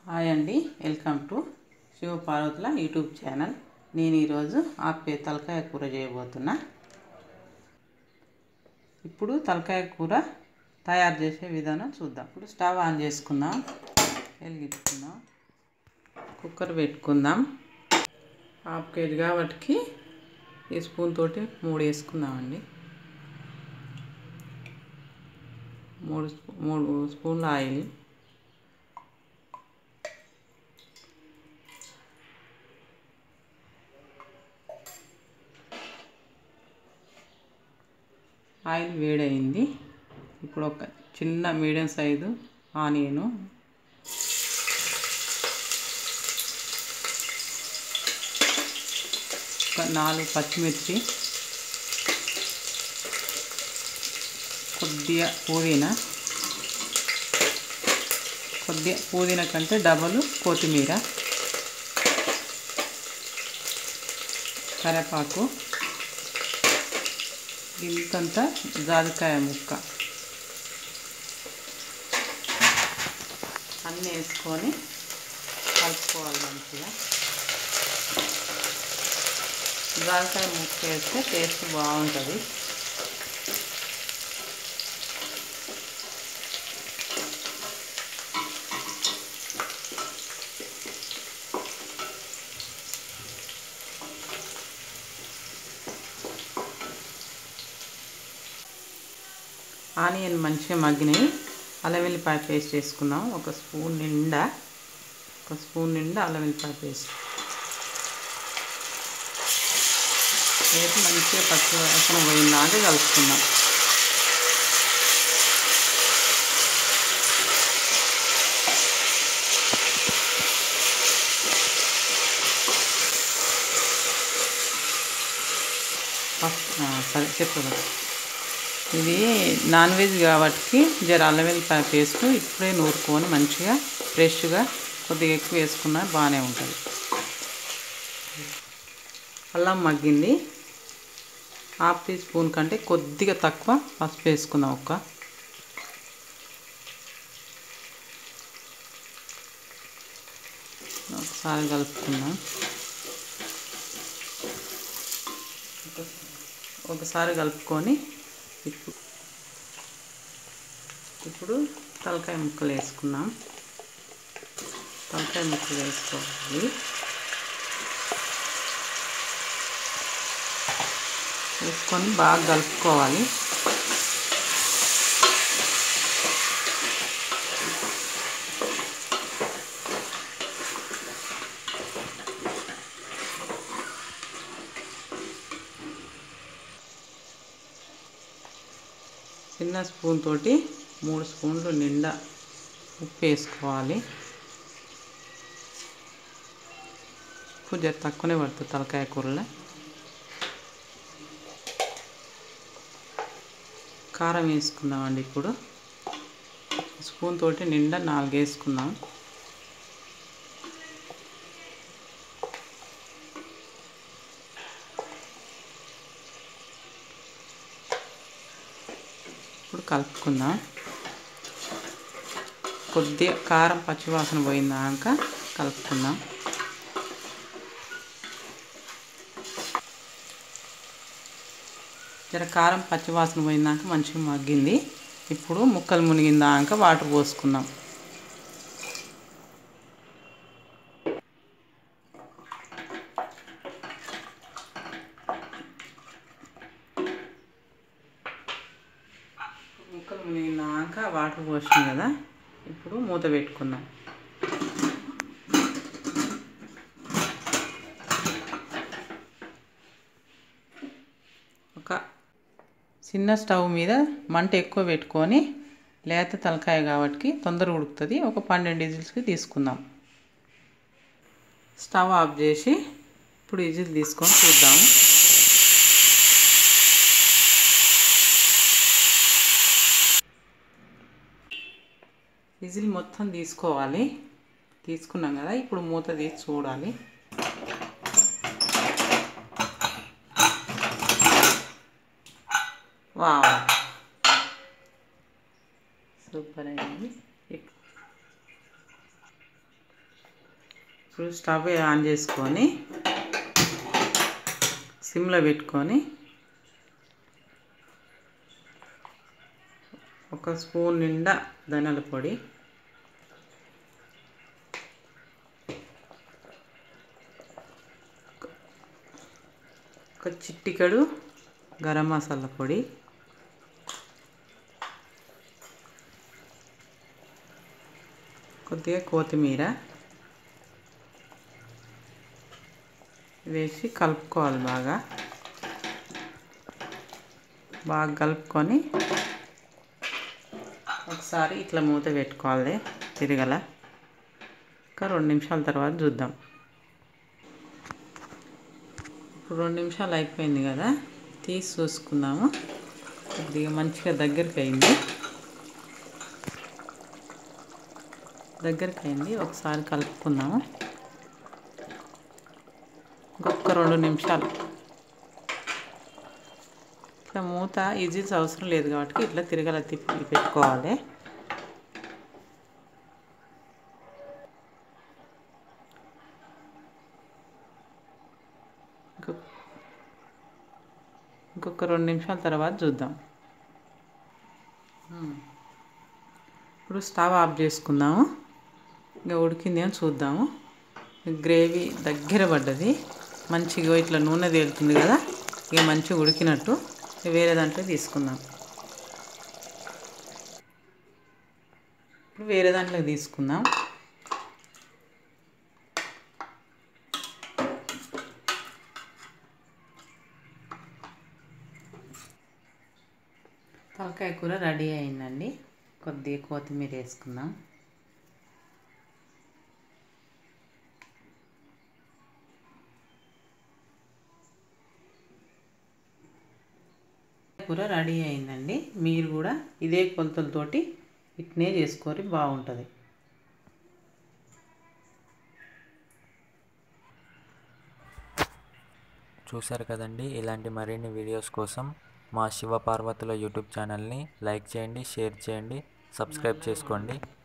hi అండి welcome to శివపార్వతుల YouTube channel నేను ఈరోజు ఆపే తలకాయ కూర చేయబోతున్నా ఇప్పుడు తలకాయ కూర తయారు చేసే విధానం చూద్దాం ఇప్పుడు స్టవ్ ఆన్ చేసుకుందాం వెలిగించుకుందాం కుక్కర్ పెట్టుకుందాం హాఫ్ కేజీ కాబట్టి ఈ స్పూన్ తోటి మూడు వేసుకుందామండి మూడు స్పూ- మూడు స్పూన్ల ఆయిల్ ఆయిల్ వేడైంది ఇప్పుడు ఒక చిన్న మీడియం సైజు ఆనియను ఒక నాలుగు పచ్చిమిర్చి కొద్దిగా పుదీనా కొద్దిగా పుదీనా కంటే డబలు కొత్తిమీర కరివేపాకు ఇంతంత జాజికాయ ముక్క అన్నీ వేసుకొని కలుపుకోవాలి మంచిగా జాజికాయ ముక్క వేస్తే టేస్ట్ బాగుంటుంది ఆనియన్ మంచిగా మగ్గినాయి అల్లం వెల్లిపాయ పేస్ట్ వేసుకున్నాం ఒక స్పూన్ నిండా ఒక స్పూన్ నిండా అల్లం వెల్లిపాయ పేస్ట్ వేసి మంచిగా పచ్చి వాసన పోయిందాక కలుపుకుందాం ఫస్ట్ సరే చెప్పదు ఇది నాన్ వెజ్ కాబట్టి జర అల్లం వెల్లిపాయ పేస్ట్ ఇప్పుడే నూరుకొని మంచిగా ఫ్రెష్గా కొద్దిగా ఎక్కువ వేసుకున్నా బాగానే ఉంటుంది అల్లం మగ్గింది హాఫ్ టీ స్పూన్ కంటే కొద్దిగా తక్కువ పసుపు వేసుకుందాం ఒక్క ఒకసారి కలుపుకుందాం ఒకసారి కలుపుకొని ఇప్పుడు ఇప్పుడు తలకాయ ముక్కలు వేసుకున్నాం తలకాయ ముక్కలు వేసుకోవాలి వేసుకొని బాగా కలుపుకోవాలి చిన్న స్పూన్ తోటి మూడు స్పూన్లు నిండా ఉప్పు వేసుకోవాలి ఉప్పు జర తక్కువనే పడుతుంది తలకాయ కూరలో కారం వేసుకుందామండి ఇప్పుడు స్పూన్ తోటి నిండా నాలుగు వేసుకుందాం ఇప్పుడు కలుపుకుందాం కొద్దిగా కారం పచ్చివాసన పోయిందాక కలుపుకుందాం జర కారం పచ్చివాసన పోయిందాక మంచిగా మగ్గింది ఇప్పుడు ముక్కలు మునిగిందాక వాటర్ పోసుకుందాం ముక్కలు మునిగినాక వాటర్ పోసినాం కదా ఇప్పుడు మూత పెట్టుకుందాం ఒక చిన్న స్టవ్ మీద మంట ఎక్కువ పెట్టుకొని లేత తలకాయ కాబట్టి తొందరగా ఉడుకుతుంది ఒక పన్నెండు విజిల్స్కి తీసుకుందాం స్టవ్ ఆఫ్ చేసి ఇప్పుడు విజిల్ తీసుకొని చూద్దాము విజిల్ మొత్తం తీసుకోవాలి తీసుకున్నాం కదా ఇప్పుడు మూత తీసి చూడాలి వావ్ సూపర్ అయింది ఇప్- ఇప్పుడు స్టవ్ ఆన్ చేసుకొని సిమ్లో పెట్టుకొని ఒక స్పూన్ నిండా ధనియాల పొడి ఒక చిట్టికడు గరం మసాలా పొడి కొద్దిగా కొత్తిమీర వేసి కలుపుకోవాలి బాగా బాగా కలుపుకొని ఒకసారి ఇట్లా మూత పెట్టుకోవాలి తిరగల ఇంకా రెండు నిమిషాల తర్వాత చూద్దాం ఇప్పుడు రెండు నిమిషాలు అయిపోయింది కదా తీసి చూసుకుందాము కొద్దిగా మంచిగా దగ్గరికి అయింది దగ్గరికి అయింది ఒకసారి కలుపుకుందాము ఇంకొక రెండు నిమిషాలు ఇట్లా మూత ఈజీస్ అవసరం లేదు కాబట్టి ఇట్లా తిరగల తిప్పి పెట్టుకోవాలి ఇంకొక ఇంకొక రెండు నిమిషాల తర్వాత చూద్దాం ఇప్పుడు స్టవ్ ఆఫ్ చేసుకుందాము ఇంకా ఉడికింది అని చూద్దాము గ్రేవీ దగ్గర పడ్డది మంచిగా ఇట్లా నూనె తేలుతుంది కదా ఇక మంచిగా ఉడికినట్టు వేరే దాంట్లో తీసుకుందాం ఇప్పుడు వేరే దాంట్లోకి తీసుకుందాం తలకాయ కూర రెడీ అయిందండి కొద్దిగా కొత్తిమీర వేసుకుందాం కూర రెడీ అయిందండి మీరు కూడా ఇదే కొలతలతోటి ఇట్నే చేసుకోరి బాగుంటుంది చూశారు కదండి ఇలాంటి మరిన్ని వీడియోస్ కోసం మా శివ పార్వతుల యూట్యూబ్ ఛానల్ని లైక్ చేయండి షేర్ చేయండి సబ్స్క్రైబ్ చేసుకోండి